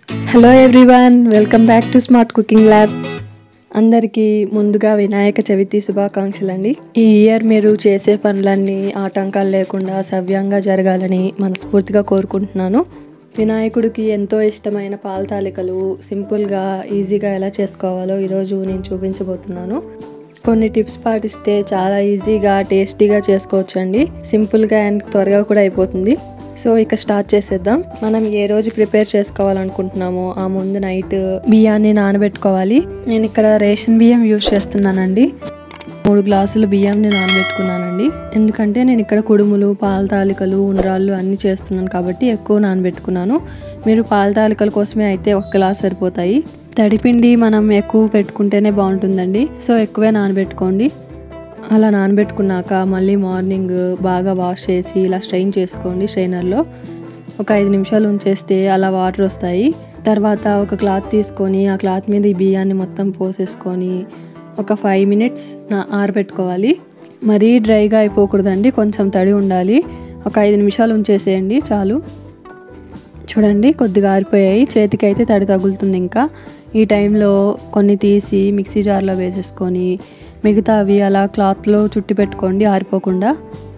hello everyone welcome back to smart cooking lab అందరికీ ముందుగా వినాయక చవితి శుభాకాంక్షలు అండి ఈ ఇయర్ మీరు చేసే పనులన్నీ ఆటంకాలు లేకుండా సవ్యంగా జరగాలని మనస్ఫూర్తిగా కోరుకుంటున్నాను వినాయకుడికి ఎంతో ఇష్టమైన పాల తాలికలు సింపుల్గా ఈజీగా ఎలా చేసుకోవాలో ఈరోజు నేను చూపించబోతున్నాను కొన్ని టిప్స్ పాటిస్తే చాలా ఈజీగా టేస్టీగా చేసుకోవచ్చండి సింపుల్గా అండ్ త్వరగా కూడా అయిపోతుంది సో ఇక స్టార్ట్ చేసేద్దాం మనం ఏ రోజు ప్రిపేర్ చేసుకోవాలనుకుంటున్నామో ఆ ముందు నైట్ బియ్యాన్ని నానబెట్టుకోవాలి నేను ఇక్కడ రేషన్ బియ్యం యూజ్ చేస్తున్నానండి మూడు గ్లాసులు బియ్యంని నానబెట్టుకున్నానండి ఎందుకంటే నేను ఇక్కడ కుడుములు పాల తాలికలు ఉండ్రాళ్ళు అన్నీ చేస్తున్నాను కాబట్టి ఎక్కువ నానబెట్టుకున్నాను మీరు పాల తాలికల కోసమే అయితే ఒక గ్లాస్ సరిపోతాయి తడిపిండి మనం ఎక్కువ పెట్టుకుంటేనే బాగుంటుందండి సో ఎక్కువే నానబెట్టుకోండి అలా నానబెట్టుకున్నాక మళ్ళీ మార్నింగ్ బాగా వాష్ చేసి ఇలా స్ట్రెయిన్ చేసుకోండి స్ట్రైనర్లో ఒక ఐదు నిమిషాలు ఉంచేస్తే అలా వాటర్ వస్తాయి తర్వాత ఒక క్లాత్ తీసుకొని ఆ క్లాత్ మీద ఈ బియ్యాన్ని మొత్తం పోసేసుకొని ఒక ఫైవ్ మినిట్స్ నా ఆరబెట్టుకోవాలి మరీ డ్రైగా అయిపోకూడదండి కొంచెం తడి ఉండాలి ఒక ఐదు నిమిషాలు ఉంచేసేయండి చాలు చూడండి కొద్దిగా ఆరిపోయాయి చేతికి అయితే తడి తగులుతుంది ఇంకా ఈ టైంలో కొన్ని తీసి మిక్సీ జార్లో వేసేసుకొని మిగతా అవి అలా క్లాత్లో చుట్టి పెట్టుకోండి ఆరిపోకుండా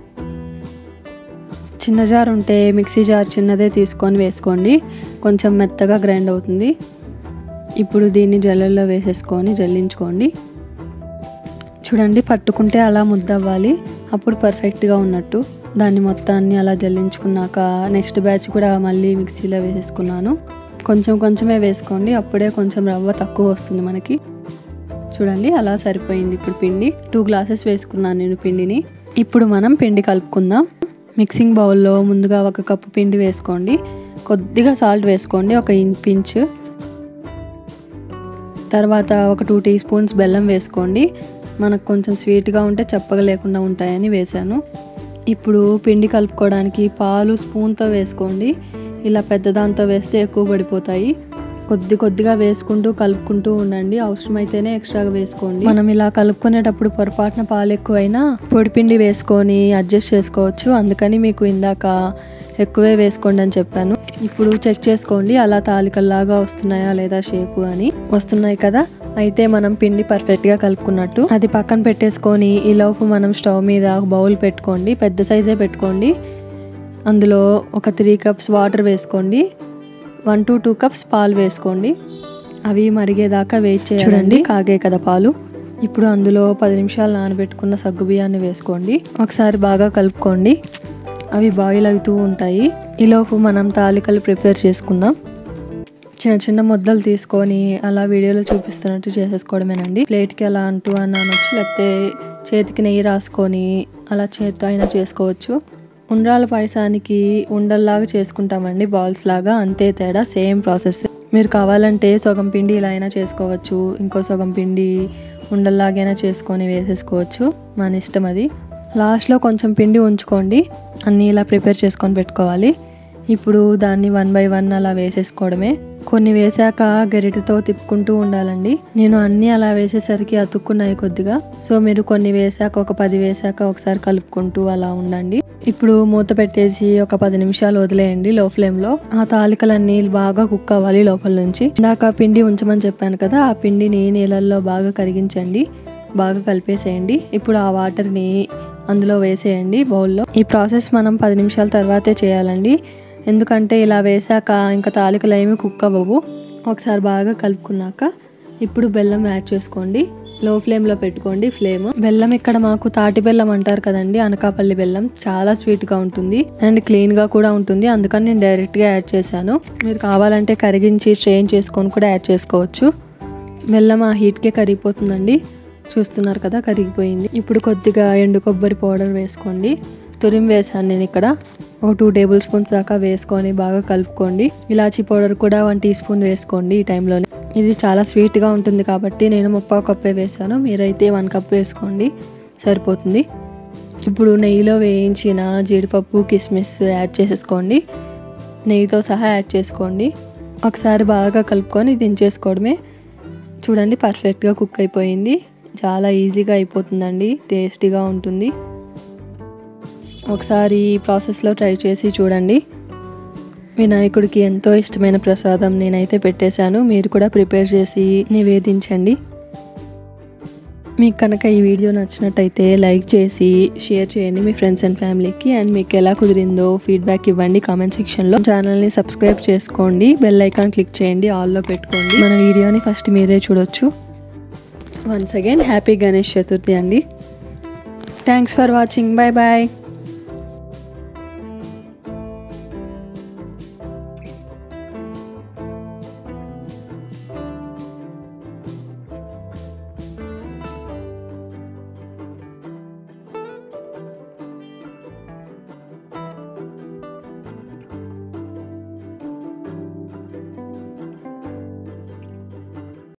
చిన్న జార్ ఉంటే మిక్సీ జార్ చిన్నదే తీసుకొని వేసుకోండి కొంచెం మెత్తగా గ్రైండ్ అవుతుంది ఇప్పుడు దీన్ని జల్లెల్లో వేసేసుకొని జల్లించుకోండి చూడండి పట్టుకుంటే అలా ముద్ద అవ్వాలి అప్పుడు పర్ఫెక్ట్గా ఉన్నట్టు దాన్ని మొత్తాన్ని అలా జల్లించుకున్నాక నెక్స్ట్ బ్యాచ్ కూడా మళ్ళీ మిక్సీలో వేసేసుకున్నాను కొంచెం కొంచెమే వేసుకోండి అప్పుడే కొంచెం రవ్వ తక్కువ వస్తుంది మనకి చూడండి అలా సరిపోయింది ఇప్పుడు పిండి టూ గ్లాసెస్ వేసుకున్నాను నేను పిండిని ఇప్పుడు మనం పిండి కలుపుకుందాం మిక్సింగ్ బౌల్లో ముందుగా ఒక కప్పు పిండి వేసుకోండి కొద్దిగా సాల్ట్ వేసుకోండి ఒక పించ్ తర్వాత ఒక టూ టీ స్పూన్స్ బెల్లం వేసుకోండి మనకు కొంచెం స్వీట్గా ఉంటే చప్పగా లేకుండా ఉంటాయని వేశాను ఇప్పుడు పిండి కలుపుకోవడానికి పాలు స్పూన్తో వేసుకోండి ఇలా పెద్దదాంతో వేస్తే ఎక్కువ పడిపోతాయి కొద్ది కొద్దిగా వేసుకుంటూ కలుపుకుంటూ ఉండండి అవసరమైతేనే ఎక్స్ట్రాగా వేసుకోండి మనం ఇలా కలుపుకునేటప్పుడు పొరపాటున పాలు ఎక్కువైనా పొడిపిండి వేసుకొని అడ్జస్ట్ చేసుకోవచ్చు అందుకని మీకు ఇందాక ఎక్కువే వేసుకోండి అని చెప్పాను ఇప్పుడు చెక్ చేసుకోండి అలా తాలికల్లాగా వస్తున్నాయా లేదా షేపు అని వస్తున్నాయి కదా అయితే మనం పిండి పర్ఫెక్ట్గా కలుపుకున్నట్టు అది పక్కన పెట్టేసుకొని ఈలోపు మనం స్టవ్ మీద ఒక బౌల్ పెట్టుకోండి పెద్ద సైజే పెట్టుకోండి అందులో ఒక త్రీ కప్స్ వాటర్ వేసుకోండి వన్ టు టూ కప్స్ పాలు వేసుకోండి అవి మరిగేదాకా వెయిట్ చేయాలండి కాగే కదా పాలు ఇప్పుడు అందులో పది నిమిషాలు నానబెట్టుకున్న సగ్గు బియ్యాన్ని వేసుకోండి ఒకసారి బాగా కలుపుకోండి అవి బాయిల్ అవుతూ ఉంటాయి ఈలోపు మనం తాలికలు ప్రిపేర్ చేసుకుందాం చిన్న చిన్న ముద్దలు తీసుకొని అలా వీడియోలో చూపిస్తున్నట్టు చేసేసుకోవడమేనండి ప్లేట్కి అలా అంటూ అని అనొచ్చు లేకపోతే చేతికి నెయ్యి రాసుకొని అలా చేత్తో అయినా చేసుకోవచ్చు ఉండ్రాల పాయసానికి ఉండల్లాగా చేసుకుంటామండి బాల్స్ లాగా అంతే తేడా సేమ్ ప్రాసెస్ మీరు కావాలంటే సగం పిండి ఇలా అయినా చేసుకోవచ్చు ఇంకో సగం పిండి ఉండల్లాగైనా చేసుకొని వేసేసుకోవచ్చు మన ఇష్టం అది లాస్ట్లో కొంచెం పిండి ఉంచుకోండి అన్నీ ఇలా ప్రిపేర్ చేసుకొని పెట్టుకోవాలి ఇప్పుడు దాన్ని వన్ బై వన్ అలా వేసేసుకోవడమే కొన్ని వేసాక గరిటతో తిప్పుకుంటూ ఉండాలండి నేను అన్నీ అలా వేసేసరికి అతుక్కున్నాయి కొద్దిగా సో మీరు కొన్ని వేసాక ఒక పది వేసాక ఒకసారి కలుపుకుంటూ అలా ఉండండి ఇప్పుడు మూత పెట్టేసి ఒక పది నిమిషాలు వదిలేయండి లో ఫ్లేమ్లో ఆ తాలికలన్నీ బాగా కుక్ అవ్వాలి లోపల నుంచి ఇందాక పిండి ఉంచమని చెప్పాను కదా ఆ పిండిని నీళ్ళల్లో బాగా కరిగించండి బాగా కలిపేసేయండి ఇప్పుడు ఆ వాటర్ని అందులో వేసేయండి బౌల్లో ఈ ప్రాసెస్ మనం పది నిమిషాల తర్వాతే చేయాలండి ఎందుకంటే ఇలా వేసాక ఇంకా తాలికలు ఏమి కుక్ అవ్వవు ఒకసారి బాగా కలుపుకున్నాక ఇప్పుడు బెల్లం యాడ్ చేసుకోండి లో ఫ్లేమ్లో పెట్టుకోండి ఫ్లేమ్ బెల్లం ఇక్కడ మాకు తాటి బెల్లం అంటారు కదండి అనకాపల్లి బెల్లం చాలా స్వీట్గా ఉంటుంది అండ్ క్లీన్గా కూడా ఉంటుంది అందుకని నేను డైరెక్ట్గా యాడ్ చేశాను మీరు కావాలంటే కరిగించి స్ట్రెయిన్ చేసుకొని కూడా యాడ్ చేసుకోవచ్చు బెల్లం ఆ హీట్కే కరిగిపోతుందండి చూస్తున్నారు కదా కరిగిపోయింది ఇప్పుడు కొద్దిగా ఎండు కొబ్బరి పౌడర్ వేసుకోండి తురిం వేసాను నేను ఇక్కడ ఒక టూ టేబుల్ స్పూన్స్ దాకా వేసుకొని బాగా కలుపుకోండి ఇలాచీ పౌడర్ కూడా వన్ టీ స్పూన్ వేసుకోండి ఈ టైంలోనే ఇది చాలా స్వీట్గా ఉంటుంది కాబట్టి నేను ముప్పా కప్పే వేసాను మీరైతే వన్ కప్ వేసుకోండి సరిపోతుంది ఇప్పుడు నెయ్యిలో వేయించిన జీడిపప్పు కిస్మిస్ యాడ్ చేసేసుకోండి నెయ్యితో సహా యాడ్ చేసుకోండి ఒకసారి బాగా కలుపుకొని దించేసుకోవడమే చూడండి పర్ఫెక్ట్గా కుక్ అయిపోయింది చాలా ఈజీగా అయిపోతుందండి టేస్టీగా ఉంటుంది ఒకసారి ఈ ప్రాసెస్లో ట్రై చేసి చూడండి వినాయకుడికి ఎంతో ఇష్టమైన ప్రసాదం నేనైతే పెట్టేశాను మీరు కూడా ప్రిపేర్ చేసి నివేదించండి మీకు కనుక ఈ వీడియో నచ్చినట్టయితే లైక్ చేసి షేర్ చేయండి మీ ఫ్రెండ్స్ అండ్ ఫ్యామిలీకి అండ్ మీకు ఎలా కుదిరిందో ఫీడ్బ్యాక్ ఇవ్వండి కామెంట్ సెక్షన్లో ఛానల్ని సబ్స్క్రైబ్ చేసుకోండి బెల్ ఐకాన్ క్లిక్ చేయండి ఆల్లో పెట్టుకోండి మన వీడియోని ఫస్ట్ మీరే చూడొచ్చు once again happy Ganesh Chaturthi అండి thanks for watching bye bye